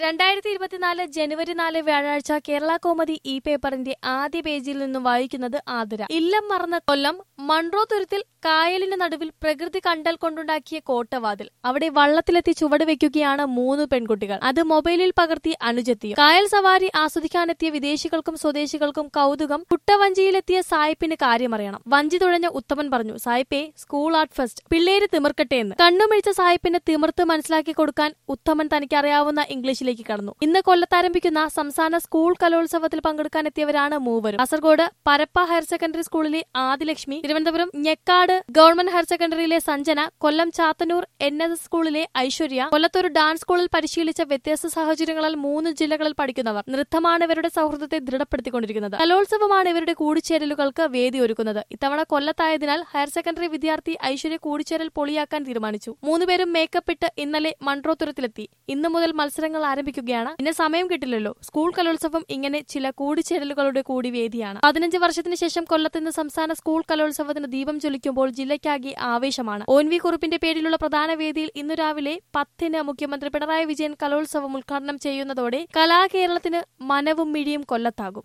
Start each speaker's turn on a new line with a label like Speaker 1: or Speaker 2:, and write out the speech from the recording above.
Speaker 1: രണ്ടായിരത്തി ഇരുപത്തിനാല് ജനുവരി നാല് വ്യാഴാഴ്ച കേരള കോമഡി ഈ പേപ്പറിന്റെ ആദ്യ പേജിൽ നിന്നും വായിക്കുന്നത് ആതിര ഇല്ലം മറന്ന കൊല്ലം മൺട്രോ തുരുത്തിൽ കായലിന് നടുവിൽ പ്രകൃതി കണ്ടൽ കൊണ്ടുണ്ടാക്കിയ കോട്ടവാതിൽ അവിടെ വള്ളത്തിലെത്തി ചുവട് വെക്കുകയാണ് മൂന്ന് പെൺകുട്ടികൾ അത് മൊബൈലിൽ പകർത്തി അനുജെത്തിയും കായൽ സവാരി ആസ്വദിക്കാനെത്തിയ വിദേശികൾക്കും സ്വദേശികൾക്കും കൗതുകം കുട്ടവഞ്ചിയിലെത്തിയ സായിപ്പിന് കാര്യമറിയണം വഞ്ചി തുഴഞ്ഞ ഉത്തമൻ പറഞ്ഞു സായിപ്പേ സ്കൂൾ ആർട്ട് ഫെസ്റ്റ് പിള്ളേര് തിമിർക്കട്ടെ എന്ന് കണ്ണുമിഴിച്ച സായിപ്പിന് തിമിർത്ത് മനസ്സിലാക്കി കൊടുക്കാൻ ഉത്തമൻ തനിക്ക് അറിയാവുന്ന ഇംഗ്ലീഷിലേക്ക് കടന്നു ഇന്ന് കൊല്ലത്താരംഭിക്കുന്ന സംസ്ഥാന സ്കൂൾ കലോത്സവത്തിൽ പങ്കെടുക്കാനെത്തിയവരാണ് മൂവരും കാസർഗോഡ് പരപ്പ ഹയർ സെക്കൻഡറി സ്കൂളിലെ ആദിലക്ഷ്മി തിരുവനന്തപുരം ഞെക്കാട് ഗവൺമെന്റ് ഹയർ സെക്കൻഡറിയിലെ Sanjana Kollam Chathannoor N S S സ്കൂളിലെ ഐശ്വര്യ കൊല്ലത്തൊരു ഡാൻസ് സ്കൂളിൽ പരിശീലിച്ച വ്യത്യസ്ത സാഹചര്യങ്ങളിൽ മൂന്ന് ജില്ലകളിൽ പഠിക്കുന്നവർ നൃത്തമാണ് ഇവരുടെ സൗഹൃദത്തെ ദൃഢപ്പെടുത്തിക്കൊണ്ടിരിക്കുന്നത് കലോത്സവമാണ് ഇവരുടെ കൂടിച്ചേരലുകൾക്ക് വേദി ഒരുക്കുന്നത് ഇത്തവണ കൊല്ലത്തായതിനാൽ ഹയർ സെക്കൻഡറി വിദ്യാർത്ഥി ഐശ്വര്യ കൂടിച്ചേരൽ പൊളിയാക്കാൻ തീരുമാനിച്ചു മൂന്നുപേരും മേക്കപ്പ് ഇട്ട് ഇന്നലെ മൺട്രോത്തുരത്തിലെത്തി ഇന്നു മുതൽ മത്സരങ്ങൾ ആരംഭിക്കുകയാണ് പിന്നെ സമയം കിട്ടില്ലല്ലോ സ്കൂൾ കലോത്സവം ഇങ്ങനെ ചില കൂടിച്ചേരലുകളുടെ കൂടി വേദിയാണ് പതിനഞ്ച് വർഷത്തിന് ശേഷം കൊല്ലത്ത് ഇന്ന് സംസ്ഥാന സ്കൂൾ കലോത്സവത്തിന് ദീപം ജ്വലിക്കുമ്പോൾ ജില്ലയ്ക്കാകെ ആവേശമാണ് ഒ എൻ വി കുറുപ്പിന്റെ പേരിലുള്ള പ്രധാന വേദിയിൽ ഇന്നു രാവിലെ പത്തിന് മുഖ്യമന്ത്രി പിണറായി വിജയൻ കലോത്സവം ഉദ്ഘാടനം ചെയ്യുന്നതോടെ കലാകേരളത്തിന് മനവും മിഴിയും കൊല്ലത്താകും